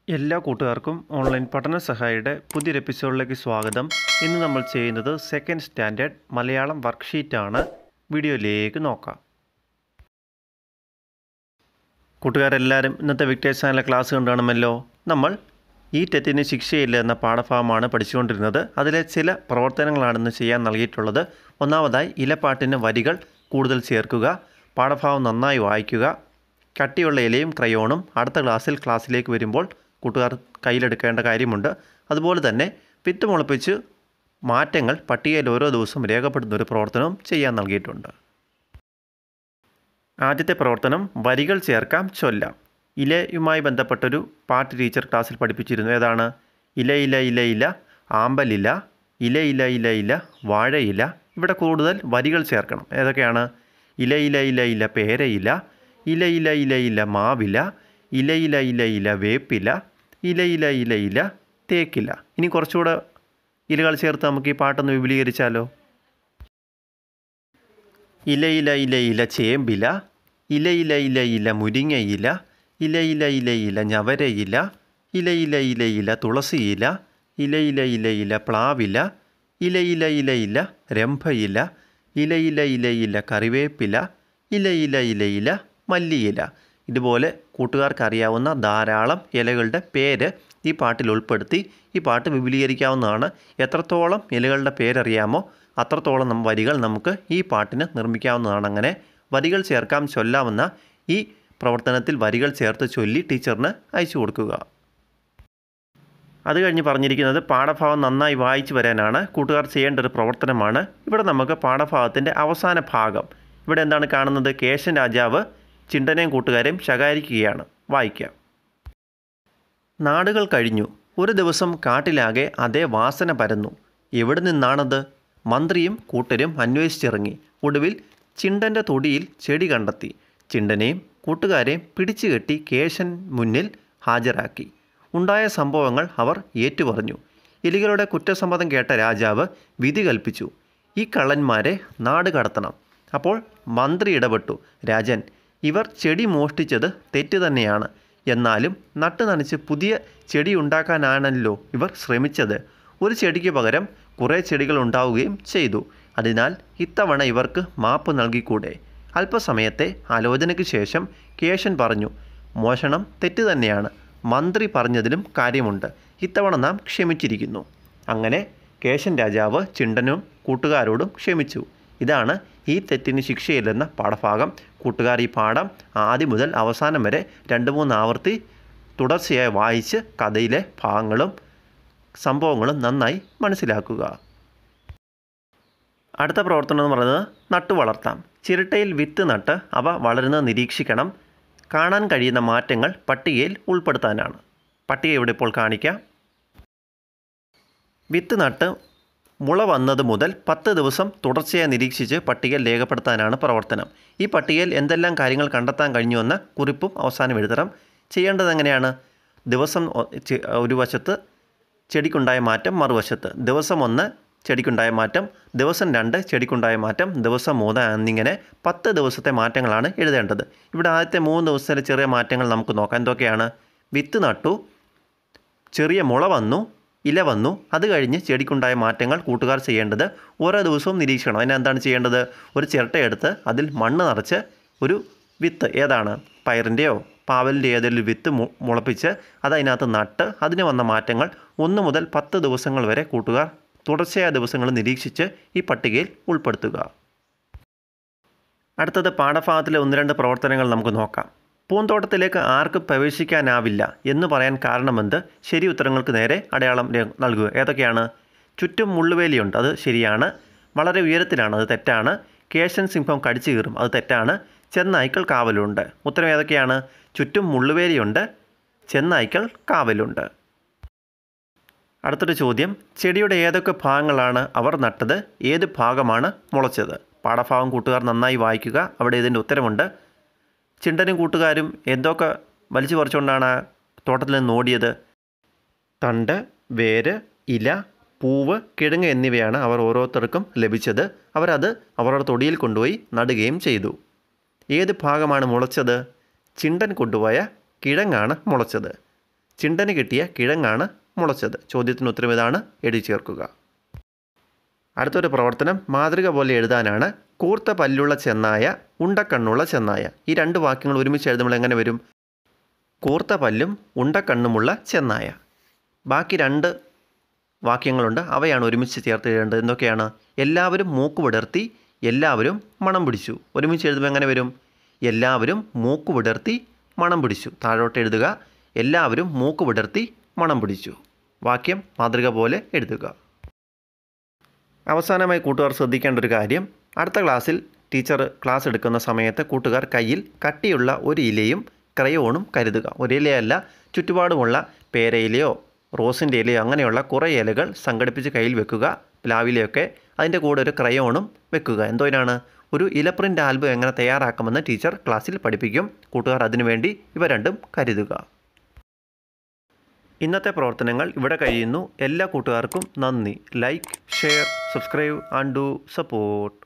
എല്ലാ കൂട്ടുകാർക്കും ഓൺലൈൻ പഠന സഹായിയുടെ പുതിയൊരു എപ്പിസോഡിലേക്ക് സ്വാഗതം ഇന്ന് നമ്മൾ ചെയ്യുന്നത് സെക്കൻഡ് സ്റ്റാൻഡേർഡ് മലയാളം വർക്ക്ഷീറ്റാണ് വീഡിയോയിലേക്ക് നോക്കാം കൂട്ടുകാരെല്ലാവരും ഇന്നത്തെ വിക്ടേഴ്സ് ചാനലിലെ ക്ലാസ് കണ്ടുകാണുമല്ലോ നമ്മൾ ഈ തെറ്റിന് ശിക്ഷയില്ല എന്ന പാഠഭാഗമാണ് പഠിച്ചുകൊണ്ടിരുന്നത് അതിലെ ചില പ്രവർത്തനങ്ങളാണ് ഇന്ന് ചെയ്യാൻ നൽകിയിട്ടുള്ളത് ഒന്നാമതായി ഇലപ്പാട്ടിന് വരികൾ കൂടുതൽ ചേർക്കുക പാഠഭാഗം നന്നായി വായിക്കുക കട്ടിയുള്ള ഇലയും ക്രയോണും അടുത്ത ക്ലാസ്സിൽ ക്ലാസ്സിലേക്ക് വരുമ്പോൾ കൂട്ടുകാർ കയ്യിലെടുക്കേണ്ട കാര്യമുണ്ട് അതുപോലെ തന്നെ വിത്ത് മുളപ്പിച്ച് മാറ്റങ്ങൾ പട്ടികയിൽ ഓരോ ദിവസവും രേഖപ്പെടുത്തുന്ന ഒരു പ്രവർത്തനവും ചെയ്യാൻ നൽകിയിട്ടുണ്ട് ആദ്യത്തെ പ്രവർത്തനം വരികൾ ചേർക്കാം ചൊല്ലാം ഇലയുമായി ബന്ധപ്പെട്ടൊരു പാട്ട് ടീച്ചർ ക്ലാസ്സിൽ പഠിപ്പിച്ചിരുന്നു ഏതാണ് ഇല ഇല ഇല ഇല ആമ്പലില ഇല ഇല ഇല ഇല വാഴയില ഇവിടെ കൂടുതൽ വരികൾ ചേർക്കണം ഏതൊക്കെയാണ് ഇല ഇല ഇല ഇല പേരയില ഇല ഇല ഇല ഇല മാവില ഇല ഇല ഇല ഇല വേപ്പില ഇല ഇല ഇല ഇല തേക്കില ഇനി കുറച്ചുകൂടെ ഇലകൾ ചേർത്ത് നമുക്ക് ഈ പാട്ടൊന്ന് വിപുലീകരിച്ചാലോ ഇല ഇല ഇല ഇല ചേമ്പില ഇല ഇല ഇല ഇല മുരിങ്ങയില ഇല ഇല ഇല ഇല ഞവരയില ഇല ഇല ഇല ഇല തുളസിയില ഇല ഇല ഇല ഇല പ്ലാവില ഇല ഇല ഇല ഇല രംഭയില ഇല ഇല ഇല ഇല കറിവേപ്പില ഇല ഇല ഇല ഇല മല്ലിയില ഇതുപോലെ കൂട്ടുകാർക്ക് അറിയാവുന്ന ധാരാളം ഇലകളുടെ പേര് ഈ പാട്ടിൽ ഉൾപ്പെടുത്തി ഈ പാട്ട് വിപുലീകരിക്കാവുന്നതാണ് എത്രത്തോളം ഇലകളുടെ പേരറിയാമോ അത്രത്തോളം നം വരികൾ നമുക്ക് ഈ പാട്ടിന് നിർമ്മിക്കാവുന്നതാണ് അങ്ങനെ വരികൾ ചേർക്കാം ചൊല്ലാമെന്ന ഈ പ്രവർത്തനത്തിൽ വരികൾ ചേർത്ത് ചൊല്ലി ടീച്ചറിന് അയച്ചു കൊടുക്കുക അത് കഴിഞ്ഞ് പറഞ്ഞിരിക്കുന്നത് പാഠഭാഗം നന്നായി വായിച്ചു വരാനാണ് കൂട്ടുകാർ ചെയ്യേണ്ട ഒരു പ്രവർത്തനമാണ് ഇവിടെ നമുക്ക് പാഠഭാഗത്തിൻ്റെ അവസാന ഭാഗം ഇവിടെ എന്താണ് കാണുന്നത് കേശൻ രാജാവ് ചിണ്ടനെയും കൂട്ടുകാരെയും ശകാരിക്കുകയാണ് വായിക്കാം നാടുകൾ കഴിഞ്ഞു ഒരു ദിവസം കാട്ടിലാകെ അതേ വാസന പരന്നു എവിടെ നിന്നാണത് മന്ത്രിയും കൂട്ടരും അന്വേഷിച്ചിറങ്ങി ഒടുവിൽ ചിണ്ടൻ്റെ തൊടിയിൽ ചെടി കണ്ടെത്തി ചിണ്ടനെയും കൂട്ടുകാരെയും പിടിച്ചുകെട്ടി കേശൻ മുന്നിൽ ഹാജരാക്കി ഉണ്ടായ സംഭവങ്ങൾ അവർ ഏറ്റുപറഞ്ഞു എലികളുടെ കുറ്റസമ്മതം കേട്ട രാജാവ് വിധി കൽപ്പിച്ചു ഈ കള്ളന്മാരെ നാട് കടത്തണം അപ്പോൾ മന്ത്രി ഇടപെട്ടു രാജൻ ഇവർ ചെടി മോഷ്ടിച്ചത് തെറ്റ് തന്നെയാണ് എന്നാലും നട്ടു നനച്ച് പുതിയ ചെടി ഉണ്ടാക്കാനാണല്ലോ ഇവർ ശ്രമിച്ചത് ഒരു ചെടിക്ക് പകരം കുറേ ചെടികൾ ഉണ്ടാവുകയും ചെയ്തു അതിനാൽ ഇത്തവണ ഇവർക്ക് മാപ്പ് നൽകിക്കൂടെ അല്പസമയത്തെ ആലോചനയ്ക്ക് ശേഷം കേശൻ പറഞ്ഞു മോഷണം തെറ്റ് തന്നെയാണ് മന്ത്രി പറഞ്ഞതിലും കാര്യമുണ്ട് ഇത്തവണ നാം ക്ഷമിച്ചിരിക്കുന്നു അങ്ങനെ കേശൻ രാജാവ് ചിണ്ടനും കൂട്ടുകാരോടും ക്ഷമിച്ചു ഇതാണ് ഈ തെറ്റിന് ശിക്ഷയില്ലെന്ന പാഠഭാഗം കൂട്ടുകാർ ഈ പാഠം ആദ്യം മുതൽ അവസാനം വരെ രണ്ട് മൂന്ന് ആവർത്തി തുടർച്ചയായി വായിച്ച് കഥയിലെ ഭാഗങ്ങളും സംഭവങ്ങളും നന്നായി മനസ്സിലാക്കുക അടുത്ത പ്രവർത്തനം എന്ന് പറയുന്നത് നട്ടു വളർത്താം ചിരട്ടയിൽ വിത്ത് നട്ട് അവ വളരുന്നത് നിരീക്ഷിക്കണം കാണാൻ കഴിയുന്ന മാറ്റങ്ങൾ പട്ടികയിൽ ഉൾപ്പെടുത്താനാണ് പട്ടിക ഇവിടെ ഇപ്പോൾ കാണിക്കാം വിത്ത് നട്ട് മുള വന്നത് മുതൽ പത്ത് ദിവസം തുടർച്ചയായി നിരീക്ഷിച്ച് പട്ടികയിൽ രേഖപ്പെടുത്താനാണ് പ്രവർത്തനം ഈ പട്ടികയിൽ എന്തെല്ലാം കാര്യങ്ങൾ കണ്ടെത്താൻ കഴിഞ്ഞുവെന്ന കുറിപ്പും അവസാനം എഴുതണം ചെയ്യേണ്ടത് എങ്ങനെയാണ് ദിവസം ഒ- ചെ- ഒരു വശത്ത് ചെടിക്കുണ്ടായ മാറ്റം മറുവശത്ത് ദിവസം ഒന്ന് ചെടിക്കുണ്ടായ മാറ്റം ദിവസം രണ്ട് ചെടിക്കുണ്ടായ മാറ്റം ദിവസം മൂന്ന് എന്നിങ്ങനെ പത്ത് ദിവസത്തെ മാറ്റങ്ങളാണ് എഴുതേണ്ടത് ഇവിടെ ആദ്യത്തെ മൂന്ന് ദിവസത്തിലെ ചെറിയ മാറ്റങ്ങൾ നമുക്ക് നോക്കാം എന്തൊക്കെയാണ് വിത്ത് നട്ടു ചെറിയ മുള വന്നു ഇല വന്നു അത് കഴിഞ്ഞ് ചെടിക്കുണ്ടായ മാറ്റങ്ങൾ കൂട്ടുകാർ ചെയ്യേണ്ടത് ഓരോ ദിവസവും നിരീക്ഷിക്കണം അതിന് എന്താണ് ചെയ്യേണ്ടത് ഒരു ചിരട്ടയെടുത്ത് അതിൽ മണ്ണ് നിറച്ച് ഒരു വിത്ത് ഏതാണ് പയറിൻ്റെയോ പാവലിൻ്റെ ഏതെങ്കിലും വിത്ത് മു മുളപ്പിച്ച് അത് അതിനകത്ത് നട്ട് അതിന് വന്ന മാറ്റങ്ങൾ ഒന്ന് മുതൽ പത്ത് ദിവസങ്ങൾ വരെ കൂട്ടുകാർ തുടർച്ചയായ ദിവസങ്ങൾ നിരീക്ഷിച്ച് ഈ പട്ടികയിൽ ഉൾപ്പെടുത്തുക അടുത്തത് പാഠഭാഗത്തിലെ ഒന്ന് രണ്ട് പ്രവർത്തനങ്ങൾ നമുക്ക് നോക്കാം പൂന്തോട്ടത്തിലേക്ക് ആർക്കും പ്രവേശിക്കാനാവില്ല എന്ന് പറയാൻ കാരണമെന്ത് ശരി ഉത്തരങ്ങൾക്ക് നേരെ അടയാളം രേ- നൽകുക ഏതൊക്കെയാണ് ചുറ്റും മുള്ളുവേലിയുണ്ട് അത് ശരിയാണ് വളരെ ഉയരത്തിലാണ് അത് തെറ്റാണ് കേശൻ സിംഹം കടിച്ചു കീറും അത് തെറ്റാണ് ചെന്നായ്ക്കൾ കാവലുണ്ട് ഉത്തരം ഏതൊക്കെയാണ് ചുറ്റും മുള്ളുവേലിയുണ്ട് ചെന്നായ്ക്കൾ കാവലുണ്ട് അടുത്തൊരു ചോദ്യം ചെടിയുടെ ഏതൊക്കെ ഭാഗങ്ങളാണ് അവർ നട്ടത് ഏത് ഭാഗമാണ് മുളച്ചത് പാഠഭാഗം കൂട്ടുകാർ നന്നായി വായിക്കുക അവിടെ ഇതിൻ്റെ ഉത്തരമുണ്ട് ചിണ്ടനും കൂട്ടുകാരും എന്തൊക്കെ വലിച്ചു പറിച്ചുകൊണ്ടാണ് ആ തോട്ടത്തിൽ നിന്ന് ഓടിയത് തണ്ട് വേര് ഇല പൂവ് കിഴങ്ങ് എന്നിവയാണ് അവർ ഓരോരുത്തർക്കും ലഭിച്ചത് അവരത് അവരുടെ തൊടിയിൽ കൊണ്ടുപോയി നടുകയും ചെയ്തു ഏത് ഭാഗമാണ് മുളച്ചത് ചിണ്ടൻ കൊണ്ടുപോയ കിഴങ്ങാണ് മുളച്ചത് ചിണ്ടന് കിട്ടിയ കിഴങ്ങാണ് മുളച്ചത് ചോദ്യത്തിന് ഉത്തരം ഇതാണ് എഴുതി ചേർക്കുക അടുത്തൊരു പ്രവർത്തനം മാതൃക പോലെ എഴുതാനാണ് കൂർത്ത പല്ലുള്ള ചെന്നായ ഉണ്ടക്കണ്ണുള്ള ചെന്നായ ഈ രണ്ട് വാക്യങ്ങൾ ഒരുമിച്ച് എഴുതുമ്പോൾ എങ്ങനെ വരും കൂർത്ത പല്ലും ഉണ്ടക്കണ്ണുമുള്ള ചെന്നായ ബാക്കി രണ്ട് വാക്യങ്ങളുണ്ട് അവയാണ് ഒരുമിച്ച് ചേർത്ത് എഴുതേണ്ടത് എന്തൊക്കെയാണ് എല്ലാവരും മൂക്ക് വിടർത്തി എല്ലാവരും മണം പിടിച്ചു ഒരുമിച്ച് എഴുതുമ്പോൾ എങ്ങനെ വരും എല്ലാവരും മൂക്ക് വിടർത്തി മണം പിടിച്ചു താഴോട്ട് എഴുതുക എല്ലാവരും മൂക്ക് വിടർത്തി മണം പിടിച്ചു വാക്യം മാതൃക പോലെ എഴുതുക അവസാനമായി കൂട്ടുകാർ ശ്രദ്ധിക്കേണ്ട ഒരു കാര്യം അടുത്ത ക്ലാസ്സിൽ ടീച്ചർ ക്ലാസ് എടുക്കുന്ന സമയത്ത് കൂട്ടുകാർ കയ്യിൽ കട്ടിയുള്ള ഒരു ഇലയും ക്രയോണും കരുതുക ഒരു ഇലയല്ല ചുറ്റുപാടുമുള്ള പേരയിലയോ റോസിൻ്റെ ഇലയോ അങ്ങനെയുള്ള കുറേ ഇലകൾ സംഘടിപ്പിച്ച് കയ്യിൽ വെക്കുക പ്ലാവിലയൊക്കെ അതിൻ്റെ കൂടെ ഒരു ക്രയോണും വെക്കുക എന്തോനാണ് ഒരു ഇല പ്രിൻ്റ് ആൽബം എങ്ങനെ തയ്യാറാക്കുമെന്ന് ടീച്ചർ ക്ലാസ്സിൽ പഠിപ്പിക്കും കൂട്ടുകാർ അതിനുവേണ്ടി ഇവ രണ്ടും കരുതുക ഇന്നത്തെ പ്രവർത്തനങ്ങൾ ഇവിടെ കഴിയുന്നു എല്ലാ കൂട്ടുകാർക്കും നന്ദി like share subscribe and do support